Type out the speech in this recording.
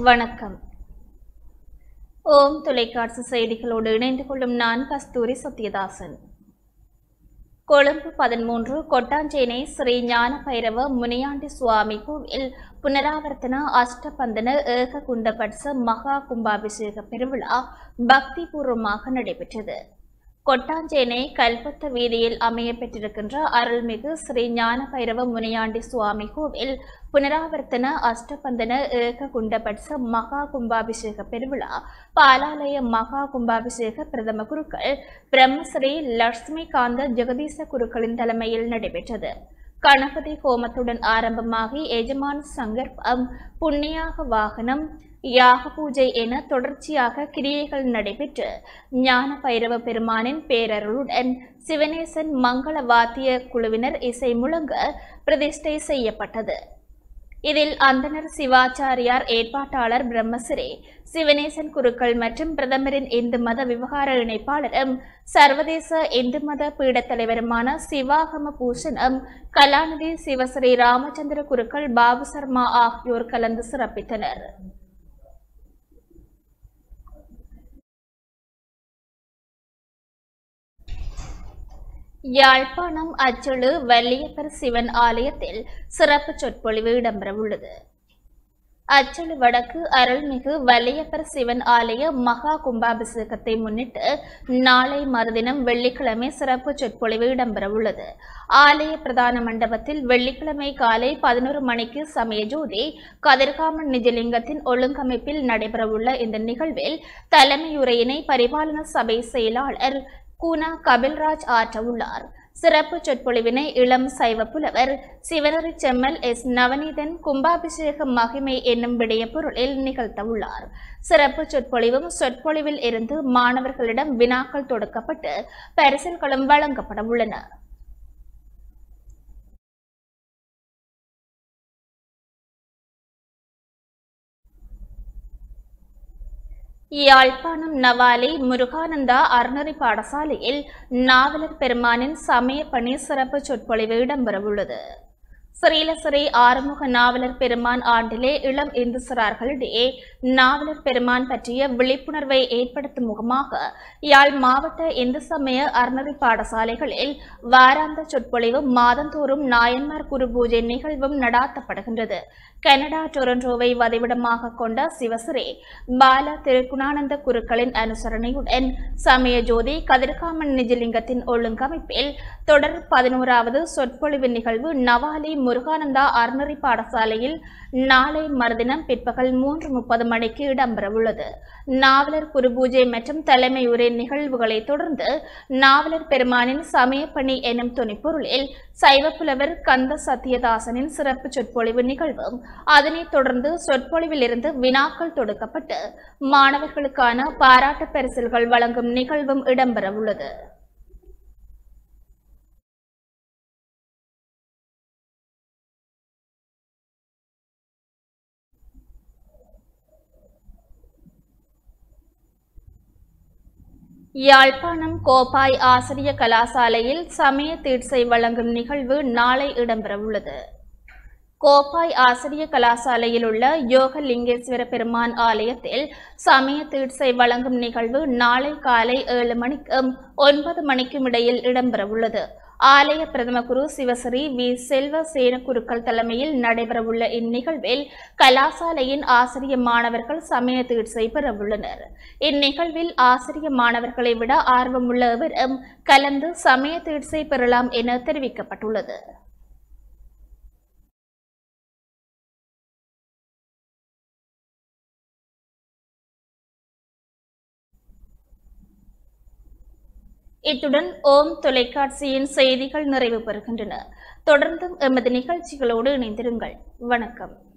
வணக்கம் ஓம் தொலைக்காட்சி செய்திகளோடு இணைந்து கொள்ளும் நான் கஸ்தூரி சத்யதாசன் கொழும்பு பதிமூன்று கொட்டாஞ்சேனை ஸ்ரீ ஞான பைரவ முனியாண்டி சுவாமி கோவில் புனராவர்த்தன அஷ்டபந்தன ஏக குண்டபட்ச மகா கும்பாபிஷேக பெருவிழா பக்திபூர்வமாக நடைபெற்றது கொட்டாஞ்சேனை கல்பத்த வீதியில் அமைய பெற்றிருக்கின்ற அருள்மிகு ஸ்ரீ ஞான பைரவ முனியாண்டி சுவாமி கோவில் புனராவர்த்தன அஷ்டபந்தன ஏக குண்டபட்ச மகா கும்பாபிஷேக பெருவிழா பாலாலய மகா கும்பாபிஷேக பிரதம குருக்கள் பிரம்மஸ்ரீ லட்சுமி காந்த ஜெகதீச குருக்களின் தலைமையில் நடைபெற்றது கணபதி ஹோமத்துடன் ஆரம்பமாகி எஜமான சங்கற்பம் புண்ணியாக வாகனம் யாக பூஜை என தொடர்ச்சியாக கிரியைகள் நடைபெற்று ஞான பைரவ பெருமானின் பேரருளுடன் சிவனேசன் மங்கள வாத்திய குழுவினர் இசை முழங்க பிரதிஷ்டை செய்யப்பட்டது இதில் அந்தனர் சிவாச்சாரியார் ஏற்பாட்டாளர் பிரம்மசிரே சிவனேசன் குருக்கள் மற்றும் பிரதமரின் இந்து மத விவகார இணைப்பாளரும் சர்வதேச இந்து மத பீடத் தலைவருமான சிவாகம பூஷணம் கலாநிதி சிவஸ்ரீ ராமச்சந்திர குருக்கள் பாபு சர்மா ஆகியோர் கலந்து சிறப்பித்தனர் யாழ்ப்பாணம் அச்சொழு வள்ளியப்பர் சிவன் ஆலயத்தில் சிறப்பு சொற்பொழிவு இடம்பெறவுள்ளது அச்சொழு வடக்கு அருள்மிகு வள்ளியப்பர் சிவன் ஆலய மகா கும்பாபிஷேகத்தை முன்னிட்டு நாளை மறுதினம் வெள்ளிக்கிழமை சிறப்பு சொற்பொழிவு இடம்பெறவுள்ளது ஆலய பிரதான மண்டபத்தில் வெள்ளிக்கிழமை காலை பதினோரு மணிக்கு சமய ஜோதி கதிர்காமன் நிஜலிங்கத்தின் ஒழுங்கமைப்பில் நடைபெறவுள்ள இந்த நிகழ்வில் தலைமையுரையினை பரிபாலன சபை செயலாளர் கூனா கபில்ராஜ் ஆற்ற உள்ளார் சிறப்பு சொற்பொழிவினை இளம் சைவ புலவர் சிவனரி செம்மல் எஸ் நவநீதன் கும்பாபிஷேக மகிமை என்னும் விடய பொருளில் நிகழ்த்த உள்ளார் சிறப்பு சொற்பொழிவும் சொற்பொழிவில் இருந்து மாணவர்களிடம் வினாக்கள் தொடுக்கப்பட்டு பரிசில்களும் வழங்கப்பட உள்ளன யாழ்ப்பாணம் நவாலி முருகானந்தா அறநெறி பாடசாலையில் நாவலர் பெருமானின் சமய பணி சிறப்பு சொற்பொழிவு இடம்பெறவுள்ளது ஸ்ரீலஸ்ரீ ஆறுமுக நாவலர் பெருமான் ஆண்டிலே இளம் இந்து சிறார்களிடையே நாவலர் பெருமான் பற்றிய விழிப்புணர்வை ஏற்படுத்தும் முகமாக யாழ் மாவட்ட இந்து சமய அறநெறி பாடசாலைகளில் வாராந்த சொற்பொழிவும் மாதந்தோறும் நாயன்மார் குரு பூஜை நிகழ்வும் நடாத்தப்படுகின்றது கனடா டொரண்டோவை வதிவிடமாக கொண்ட சிவசிரே பால திருக்குணானந்த குருக்களின் அனுசரணையுடன் சமய ஜோதி கதிர்காமன் நிஜலிங்கத்தின் ஒழுங்கமைப்பில் தொடர் பதினோராவது சொற்பொழிவு நிகழ்வு நவாலி முருகானந்தா அறநெறி பாடசாலையில் நாளை மறுதினம் பிற்பகல் மூன்று முப்பது மணிக்கு இடம்பெறவுள்ளது நாவலர் குருபூஜை மற்றும் தலைமை உரை நிகழ்வுகளை தொடர்ந்து நாவலர் பெருமானின் சமயப்பணி எனும் துணிப்பொருளில் சைவப்புலவர் கந்த சத்யதாசனின் சிறப்பு சொற்பொழிவு நிகழ்வும் அதனைத் தொடர்ந்து சொற்பொழிவில் இருந்து வினாக்கள் தொடுக்கப்பட்டு மாணவர்களுக்கான பாராட்டு பரிசில்கள் வழங்கும் நிகழ்வும் இடம்பெறவுள்ளது யாழ்ப்பாணம் கோப்பாய் ஆசிரிய கலாசாலையில் சமய தீட்சை வழங்கும் நிகழ்வு நாளை இடம்பெறவுள்ளது கோப்பாய் ஆசிரிய கலாசாலையில் உள்ள யோகலிங்கேஸ்வர பெருமான் ஆலயத்தில் சமய தீட்சை வழங்கும் நிகழ்வு நாளை காலை ஏழு மணிக்கும் ஒன்பது மணிக்கும் இடையில் இடம்பெறவுள்ளது ஆலய பிரதம குரு சிவஸ்ரீ வி செல்வ சேன குருக்கள் தலைமையில் நடைபெறவுள்ள இந்நிகழ்வில் கலாசாலையின் ஆசிரிய மாணவர்கள் சமய தீட்சை பெறவுள்ளனர் இந்நிகழ்வில் ஆசிரிய மாணவர்களை விட ஆர்வமுள்ள எவரும் கலந்து சமய தீட்சை பெறலாம் என தெரிவிக்கப்பட்டுள்ளது இத்துடன் ஓம் தொலைக்காட்சியின் செய்திகள் நிறைவு பெறுகின்றன தொடர்ந்தும் எமது நிகழ்ச்சிகளோடு இணைந்திருங்கள் வணக்கம்